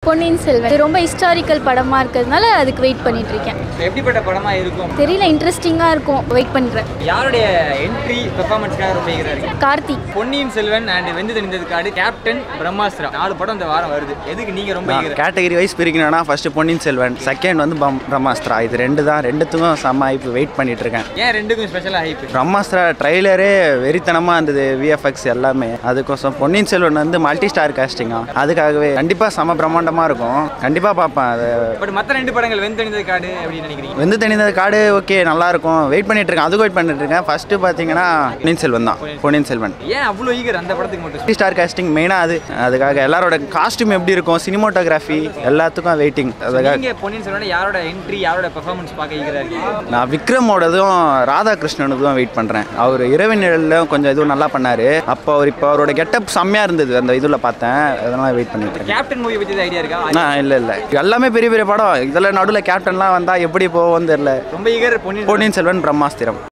பொன்னியின் செல்வன் இது ரொம்ப ஹிஸ்டாரிக்கல் படமாக இருக்கிறதுனால அதுக்கு வெயிட் பண்ணிட்டு இருக்கேன் இப்போ எப்படிப்பட்ட படமா இருக்கும் தெரியல இன்ட்ரெஸ்டிங்காக இருக்கும் வெயிட் பண்ணுறேன் யாருடைய என்ட்ரி பெர்ஃபார்மன்ஸ்க்காக ரொம்ப eager-ஆ இருக்கீங்க கார்த்திக் பொன்னியின் செல்வன் அண்ட் வெந்து தெரிந்தது காடு கேப்டன் பிரம்மாஸ்திரா நாலு படம் இந்த வாரம் வருது எதுக்கு நீங்க ரொம்ப eager-ஆ? கேட்டகரி வைஸ் பிரிக்கணும்னா ஃபர்ஸ்ட் பொன்னியின் செல்வன் செகண்ட் வந்து பம் பிரம்மாஸ்திரா இது ரெண்டு தான் ரெண்டுத்துக்கும் செம்ம இப்போ வெயிட் பண்ணிட்டு இருக்கேன் ஏன் ரெண்டுக்கும் ஸ்பெஷலாக ஹைப் பிரம்மாஸ்திரா ட்ரைலரே வெறித்தனமாக இருந்தது விஎஃப்எக்ஸ் எல்லாமே அதுக்கோசம் பொன்னியின் செல்வன் வந்து மல்டி ஸ்டார் காஸ்டிங்கா அதுக்காகவே கண்டிப்பாக செம பிரம்மாண்டமாக இருக்கும் கண்டிப்பாக பார்ப்பேன் அது பட் மற்ற ரெண்டு படங்கள் வெந்து தெரிந்தது காடு அப்படின்னு நினைக்கிறீங்க வெந்து தணிந்தது காடு ஓகே நல்லா இருக்கும் வெயிட் பண்ணிட்டு இருக்கேன் அதுக்கு வெயிட் பண்ணிட்டு இருக்கேன் ஃபர்ஸ்ட் பார்த்தீங்கன்னா பொன்னியின் செல்வன் தான் பொன்னியின் செல்வன் ஏன் அவ்வளோ ஈகர் அந்த படத்துக்கு மட்டும் மல்டி ஸ்டார் காஸ்டிங் மெயினாக அது அதுக்காக எல்லாரோட காஸ்டியூம் எப்படி இருக்கும் சினிமோட்டோகிராஃபி எல்லாத்துக்கும் வெயிட்டிங் அதுக்காக நீங்க பொன்னியின் செல்வன் யாரோட என்ட்ரி யாரோட பெர்ஃபார்மன்ஸ் பார்க்க eager-ஆ இருக்கீங்க நான் விக்ரமோடதும் ராதாகிருஷ்ணனுக்கும் வெயிட் பண்ணுறேன் அவர் இரவு நிழலில் கொஞ்சம் இதுவும் நல்லா பண்ணார் அப்போ அவர் இப்போ அவரோட கெட்டப் செம்மையாக இருந்தது அந்த இதில் பார்த்தேன் அதனால வெயிட் பண்ணிட்டு இருக்கேன் கேப்டன் மூவி பற்றி ஐடியா இருக்கா ஆ இல்லை இல்லை எல்லாமே பெரிய பெரிய படம் இதில் நடுவில் கேப்டன்லாம் வந்தால் எப்படி போவோன்னு தெரில ரொம்ப ஈகர் பொன்னியின் பொன்னியின் செல்வன் பிரம்மாஸ்திரம்